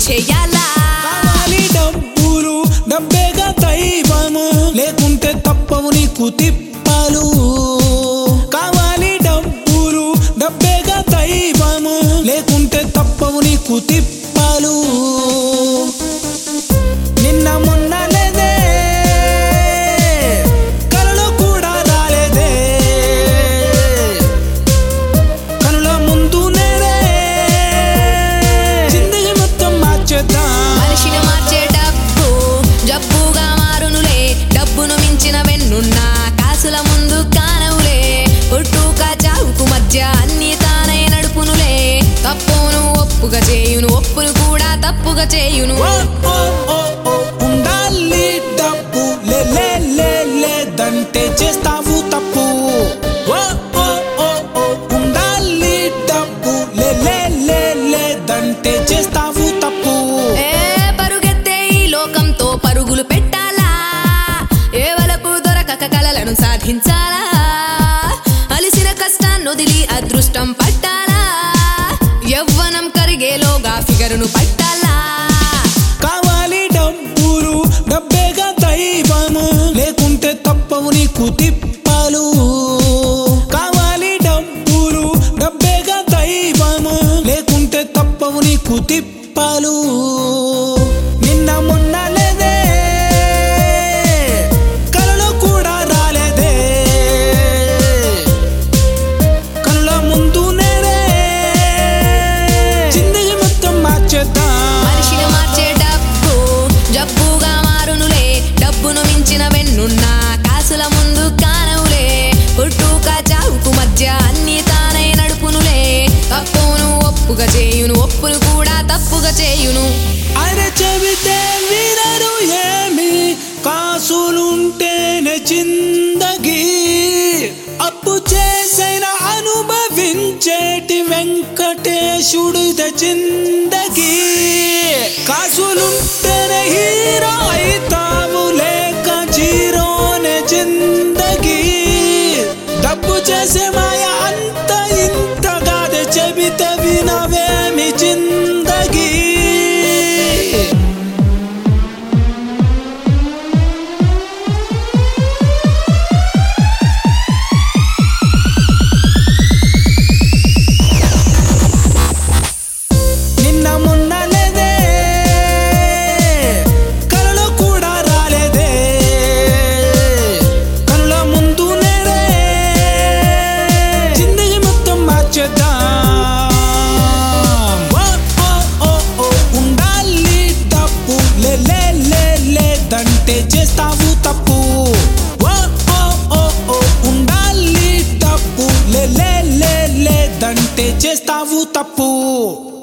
చేయాలా కావాలి డబ్బులు డబ్బేగా దైవము లేకుంటే తప్పవు నీకు తిప్పలు కావాలి డబ్బులు డబ్బేగా దైవము లేకుంటే తప్పవు నీకు తిప్పలు నిన్న మొన్న లేదే కలలో కూడా రాలేదే కనుల ముందు నేడే జిందగీ మొత్తం మార్చేద్దాం మనిషిని మార్చే డబ్బు జబ్బుగా మారునులే డబ్బును మించిన వెన్నున్నా కాసుల ముందు కానవులే పుట్టుక చావుకు మధ్య అన్ని తానై నడుపునులే తప్పును ఒప్పుగా చేయును ఒప్పును కూడా తప్పుగా చేయును ఓ ఓ ఓ ఓ ఉండాలి డబ్బు లే లే లే లేదంటే చేస్తావు తప్పు ఓ ఓ ఓ ఓ ఉండాలి డబ్బు లే లే లే లేదంటే చేస్తావు తప్పు ఏ పరుగెత్తే ఈ లోకంతో పరుగులు పెట్టాలా ఏ వలకు దొరకక కలలను సాధించాలా అలిసిన కష్టాన్ని వదిలి అదృష్టం పట్టాలా యవ్వనం కరిగేలోగా ఫిగరును పట్టాలా కావాలి డబ్బులు డబ్బేగా దైవము లేకుంటే తప్పవు నీకు తిప్పలు కావాలి డబ్బులు డబ్బేగా దైవము లేకుంటే తప్పవు నీకు తిప్పలు నిన్న మొన్న లేదే కలలో కూడా రాలేదే కళ్ళ ముందు నేడే జిందగీ మొత్తం మార్చేద్దాం మనిషిని మార్చే డబ్బు జబ్బుగా మారునులే డబ్బును మించిన వెన్నున్నా కాసుల ముందు కానవులే పుట్టుక చావుకు మధ్య అన్ని తానై నడుపునులే తప్పును ఒప్పుగా చేయును ఒప్పులు కూడా తప్పుగా చేయును అరే చెబితే వినరు ఏమి కాసులుంటేనే చిందగి అప్పు చేసైన అనుభవించేటి వెంకటేశుడిద చిందగి కాసులుంటేనే హీరో అయితావు లేక జీరోనే చిందగి డబ్బు చేసే మాయ అంత ఇంత కాదే చెబితే వినవేమి చిందగి నిన్న మొన్న లేదే కలలో కూడా రాలేదే కనుల ముందు నేడే జిందగీ మొత్తం మార్చేద్దాం ఓ ఓ ఓ ఓ ఉండాలి డబ్బు లే లే లే లేదంటే చేస్తావు తప్పు ఓ ఓ ఓ ఓ ఉండాలి డబ్బు లే లే లే లేదంటే చేస్తావు తప్పు